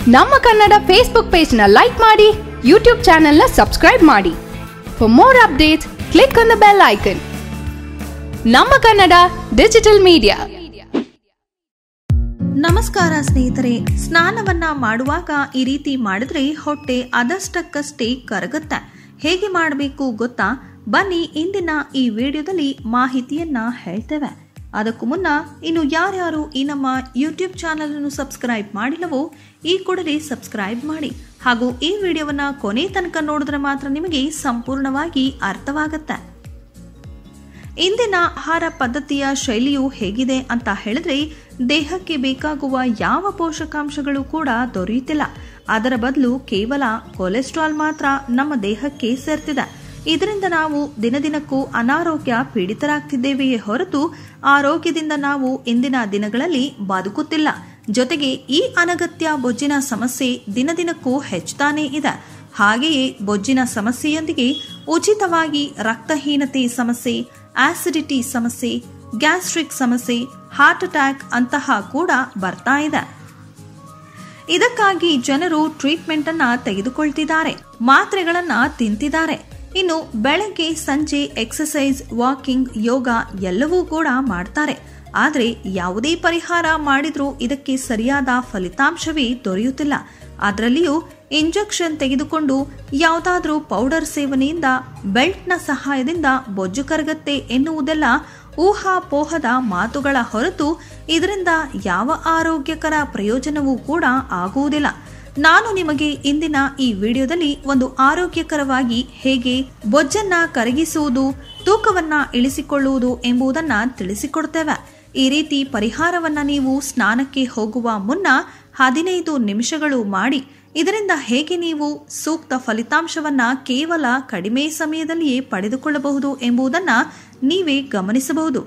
ನಮ್ಮ ಕನ್ನಡ ಫೇಸ್ಬುಕ್ ಪೇಜ್ನ ಲೈಕ್ ಮಾಡಿ ಯೂಟ್ಯೂಬ್ ಚಾನೆಲ್ನ ಸಬ್ಸ್ಕ್ರೈಬ್ ಮಾಡಿ for more updates click on the bell icon ನಮ್ಮ ಕನ್ನಡ ಡಿಜಿಟಲ್ ಮೀಡಿಯಾ ನಮಸ್ಕಾರ ಸ್ನೇಹಿತರೆ ಸ್ನಾನವನ್ನ ಮಾಡುವಾಗ ಈ ರೀತಿ ಮಾಡಿದ್ರೆ ಹೊಟ್ಟೆ ಅದಷ್ಟಕ್ಕಷ್ಟೇ ಕರಗುತ್ತೆ ಹೇಗೆ ಮಾಡಬೇಕು ಗೊತ್ತಾ ಬನ್ನಿ ಇಂದಿನ ಈ ವಿಡಿಯೋದಲ್ಲಿ ಮಾಹಿತಿಯನ್ನ ಹೇಳ್ತೇವೆ ಅದಕ್ಕೂ ಮುನ್ನ ಇನ್ನು ಯಾರ್ಯಾರು ಈ ನಮ್ಮ ಯೂಟ್ಯೂಬ್ ಚಾನಲ್ ಅನ್ನು ಸಬ್ಸ್ಕ್ರೈಬ್ ಮಾಡಿಲ್ಲವೋ ಈ ಕೂಡಲೇ ಸಬ್ಸ್ಕ್ರೈಬ್ ಮಾಡಿ ಹಾಗೂ ಈ ವಿಡಿಯೋವನ್ನ ಕೊನೆ ತನಕ ನೋಡಿದ್ರೆ ಮಾತ್ರ ನಿಮಗೆ ಸಂಪೂರ್ಣವಾಗಿ ಅರ್ಥವಾಗತ್ತೆ ಇಂದಿನ ಆಹಾರ ಪದ್ಧತಿಯ ಶೈಲಿಯು ಹೇಗಿದೆ ಅಂತ ಹೇಳಿದ್ರೆ ದೇಹಕ್ಕೆ ಬೇಕಾಗುವ ಯಾವ ಪೋಷಕಾಂಶಗಳು ಕೂಡ ದೊರೆಯುತ್ತಿಲ್ಲ ಅದರ ಬದಲು ಕೇವಲ ಕೊಲೆಸ್ಟ್ರಾಲ್ ಮಾತ್ರ ನಮ್ಮ ದೇಹಕ್ಕೆ ಸೇರ್ತಿದೆ ಇದರಿಂದ ನಾವು ದಿನದಿನಕ್ಕೂ ಅನಾರೋಗ್ಯ ಪೀಡಿತರಾಗ್ತಿದ್ದೇವೆಯೇ ಹೊರತು ಆರೋಗ್ಯದಿಂದ ನಾವು ಇಂದಿನ ದಿನಗಳಲ್ಲಿ ಬದುಕುತ್ತಿಲ್ಲ ಜೊತೆಗೆ ಈ ಅನಗತ್ಯ ಬೊಜ್ಜಿನ ಸಮಸ್ಯೆ ದಿನದಿನಕ್ಕೂ ಹೆಚ್ಚುತ್ತಾನೇ ಇದೆ ಹಾಗೆಯೇ ಬೊಜ್ಜಿನ ಸಮಸ್ಯೆಯೊಂದಿಗೆ ಉಚಿತವಾಗಿ ರಕ್ತಹೀನತೆ ಸಮಸ್ಯೆ ಆಸಿಡಿಟಿ ಸಮಸ್ಯೆ ಗ್ಯಾಸ್ಟ್ರಿಕ್ ಸಮಸ್ಯೆ ಹಾರ್ಟ್ ಅಟ್ಯಾಕ್ ಅಂತಹ ಕೂಡ ಬರ್ತಾ ಇದೆ ಇದಕ್ಕಾಗಿ ಜನರು ಟ್ರೀಟ್ಮೆಂಟ್ ಅನ್ನ ತೆಗೆದುಕೊಳ್ತಿದ್ದಾರೆ ಮಾತ್ರೆಗಳನ್ನ ತಿಂತಿದ್ದಾರೆ ಇನ್ನು ಬೆಳಗ್ಗೆ ಸಂಜೆ ಎಕ್ಸಸೈಸ್ ವಾಕಿಂಗ್ ಯೋಗ ಎಲ್ಲವೂ ಕೂಡ ಮಾಡ್ತಾರೆ ಆದರೆ ಯಾವುದೇ ಪರಿಹಾರ ಮಾಡಿದ್ರೂ ಇದಕ್ಕೆ ಸರಿಯಾದ ಫಲಿತಾಂಶವೇ ದೊರೆಯುತ್ತಿಲ್ಲ ಅದರಲ್ಲಿಯೂ ಇಂಜೆಕ್ಷನ್ ತೆಗೆದುಕೊಂಡು ಯಾವುದಾದ್ರೂ ಪೌಡರ್ ಸೇವನೆಯಿಂದ ಬೆಲ್ಟ್ನ ಸಹಾಯದಿಂದ ಬೊಜ್ಜು ಕರಗತ್ತೆ ಎನ್ನುವುದೆಲ್ಲ ಊಹಾಪೋಹದ ಮಾತುಗಳ ಹೊರತು ಇದರಿಂದ ಯಾವ ಆರೋಗ್ಯಕರ ಪ್ರಯೋಜನವೂ ಕೂಡ ಆಗುವುದಿಲ್ಲ ನಾನು ನಿಮಗೆ ಇಂದಿನ ಈ ವಿಡಿಯೋದಲ್ಲಿ ಒಂದು ಆರೋಗ್ಯಕರವಾಗಿ ಹೇಗೆ ಬೊಜ್ಜನ್ನ ಕರಗಿಸುವುದು ತೂಕವನ್ನ ಇಳಿಸಿಕೊಳ್ಳುವುದು ಎಂಬುದನ್ನ ತಿಳಿಸಿಕೊಡ್ತೇವೆ ಈ ರೀತಿ ಪರಿಹಾರವನ್ನ ನೀವು ಸ್ನಾನಕ್ಕೆ ಹೋಗುವ ಮುನ್ನ ಹದಿನೈದು ನಿಮಿಷಗಳು ಮಾಡಿ ಇದರಿಂದ ಹೇಗೆ ನೀವು ಸೂಕ್ತ ಫಲಿತಾಂಶವನ್ನ ಕೇವಲ ಕಡಿಮೆ ಸಮಯದಲ್ಲಿಯೇ ಪಡೆದುಕೊಳ್ಳಬಹುದು ಎಂಬುದನ್ನ ನೀವೇ ಗಮನಿಸಬಹುದು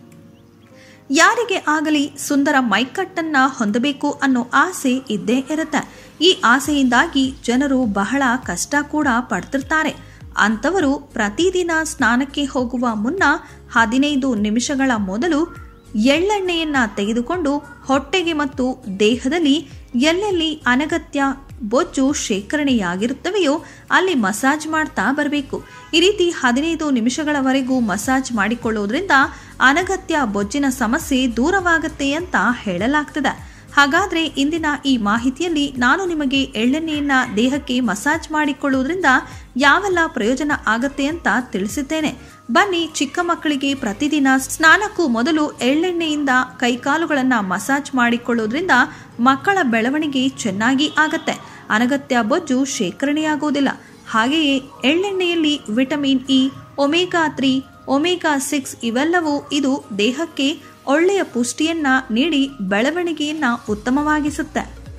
ಯಾರಿಗೆ ಆಗಲಿ ಸುಂದರ ಮೈಕಟ್ಟನ್ನ ಹೊಂದಬೇಕು ಅನ್ನೋ ಆಸೆ ಇದ್ದೇ ಇರುತ್ತೆ ಈ ಆಸೆಯಿಂದಾಗಿ ಜನರು ಬಹಳ ಕಷ್ಟ ಕೂಡ ಪಡ್ತಿರ್ತಾರೆ ಅಂತವರು ಪ್ರತಿದಿನ ಸ್ನಾನಕ್ಕೆ ಹೋಗುವ ಮುನ್ನ ಹದಿನೈದು ನಿಮಿಷಗಳ ಮೊದಲು ಎಳ್ಳೆಣ್ಣೆಯನ್ನ ತೆಗೆದುಕೊಂಡು ಹೊಟ್ಟೆಗೆ ಮತ್ತು ದೇಹದಲ್ಲಿ ಎಲ್ಲೆಲ್ಲಿ ಅನಗತ್ಯ ಬೊಜ್ಜು ಶೇಖರಣೆಯಾಗಿರುತ್ತವೆಯೋ ಅಲ್ಲಿ ಮಸಾಜ್ ಮಾಡ್ತಾ ಬರಬೇಕು ಈ ರೀತಿ ಹದಿನೈದು ನಿಮಿಷಗಳವರೆಗೂ ಮಸಾಜ್ ಮಾಡಿಕೊಳ್ಳೋದ್ರಿಂದ ಅನಗತ್ಯ ಬೊಜ್ಜಿನ ಸಮಸ್ಯೆ ದೂರವಾಗುತ್ತೆ ಅಂತ ಹೇಳಲಾಗ್ತದೆ ಹಾಗಾದ್ರೆ ಇಂದಿನ ಈ ಮಾಹಿತಿಯಲ್ಲಿ ನಾನು ನಿಮಗೆ ಎಳ್ಳೆಣ್ಣೆಯನ್ನ ದೇಹಕ್ಕೆ ಮಸಾಜ್ ಮಾಡಿಕೊಳ್ಳುವುದರಿಂದ ಯಾವೆಲ್ಲ ಪ್ರಯೋಜನ ಆಗತ್ತೆ ಅಂತ ತಿಳಿಸಿದ್ದೇನೆ ಬನ್ನಿ ಚಿಕ್ಕ ಮಕ್ಕಳಿಗೆ ಪ್ರತಿದಿನ ಸ್ನಾನಕ್ಕೂ ಮೊದಲು ಎಳ್ಳೆಣ್ಣೆಯಿಂದ ಕೈಕಾಲುಗಳನ್ನ ಮಸಾಜ್ ಮಾಡಿಕೊಳ್ಳೋದ್ರಿಂದ ಮಕ್ಕಳ ಬೆಳವಣಿಗೆ ಚೆನ್ನಾಗಿ ಆಗತ್ತೆ ಅನಗತ್ಯ ಬೊಜ್ಜು ಶೇಖರಣೆಯಾಗುವುದಿಲ್ಲ ಹಾಗೆಯೇ ಎಳ್ಳೆಣ್ಣೆಯಲ್ಲಿ vitamin E omega three omega six ಇವೆಲ್ಲವೂ ಇದು ದೇಹಕ್ಕೆ ಒಳ್ಳೆಯ ಪುಷ್ಟಿಯನ್ನ ನೀಡಿ ಬೆಳವಣಿಗೆಯನ್ನ ಉತ್ತಮವಾಗಿಸುತ್ತೆ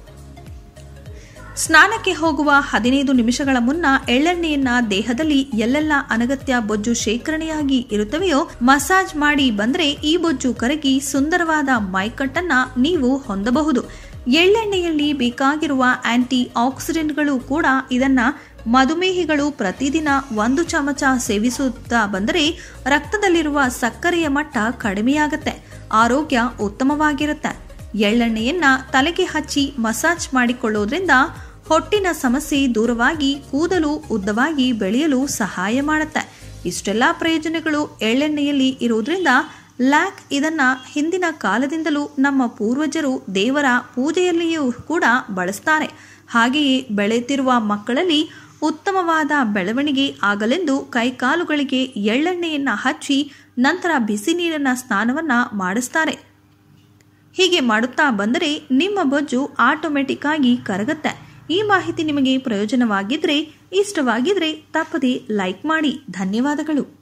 ಸ್ನಾನಕ್ಕೆ ಹೋಗುವ ಹದಿನೈದು ನಿಮಿಷಗಳ ಮುನ್ನ ಎಳ್ಳೆಣ್ಣೆಯನ್ನ ದೇಹದಲ್ಲಿ ಎಲ್ಲೆಲ್ಲ ಅನಗತ್ಯ ಬೊಜ್ಜು ಶೇಖರಣೆಯಾಗಿ ಇರುತ್ತವೆಯೋ ಮಸಾಜ್ ಮಾಡಿ ಬಂದ್ರೆ ಈ ಬೊಜ್ಜು ಕರಗಿ ಸುಂದರವಾದ ಮೈಕಟ್ಟನ್ನ ನೀವು ಹೊಂದಬಹುದು ಎಳ್ಳೆಣ್ಣೆಯಲ್ಲಿ ಬೇಕಾಗಿರುವ ಆಂಟಿ ಆಕ್ಸಿಡೆಂಟ್ಗಳು ಕೂಡ ಇದನ್ನ ಮಧುಮೇಹಿಗಳು ಪ್ರತಿದಿನ ಒಂದು ಚಮಚ ಸೇವಿಸುತ್ತಾ ಬಂದರೆ ರಕ್ತದಲ್ಲಿರುವ ಸಕ್ಕರೆಯ ಮಟ್ಟ ಕಡಿಮೆಯಾಗತ್ತೆ ಆರೋಗ್ಯ ಉತ್ತಮವಾಗಿರುತ್ತೆ ಎಳ್ಳೆಣ್ಣೆಯನ್ನ ತಲೆಗೆ ಹಚ್ಚಿ ಮಸಾಜ್ ಮಾಡಿಕೊಳ್ಳೋದ್ರಿಂದ ಹೊಟ್ಟಿನ ಸಮಸ್ಯೆ ದೂರವಾಗಿ ಕೂದಲು ಉದ್ದವಾಗಿ ಬೆಳೆಯಲು ಸಹಾಯ ಮಾಡುತ್ತೆ ಇಷ್ಟೆಲ್ಲ ಪ್ರಯೋಜನಗಳು ಎಳ್ಳೆಣ್ಣೆಯಲ್ಲಿ ಇರುವುದರಿಂದ ಲ್ಯಾಕ್ ಇದನ್ನ ಹಿಂದಿನ ಕಾಲದಿಂದಲೂ ನಮ್ಮ ಪೂರ್ವಜರು ದೇವರ ಪೂಜೆಯಲ್ಲಿಯೂ ಕೂಡ ಬಳಸ್ತಾರೆ ಹಾಗೆಯೇ ಬೆಳೆಯುತ್ತಿರುವ ಮಕ್ಕಳಲ್ಲಿ ಉತ್ತಮವಾದ ಬೆಳವಣಿಗೆ ಆಗಲೆಂದು ಕೈಕಾಲುಗಳಿಗೆ ಎಳ್ಳೆಣ್ಣೆಯನ್ನ ಹಚ್ಚಿ ನಂತರ ಬಿಸಿ ನೀರಿನ ಸ್ನಾನವನ್ನ ಮಾಡಿಸ್ತಾರೆ ಹೀಗೆ ಮಾಡುತ್ತಾ ಬಂದರೆ ನಿಮ್ಮ ಬೊಜ್ಜು ಆಟೋಮೆಟಿಕ್ ಆಗಿ ಕರಗತ್ತೆ ಈ ಮಾಹಿತಿ ನಿಮಗೆ ಪ್ರಯೋಜನವಾಗಿದ್ರೆ ಇಷ್ಟವಾಗಿದ್ರೆ ತಪ್ಪದೆ ಲೈಕ್ ಮಾಡಿ ಧನ್ಯವಾದಗಳು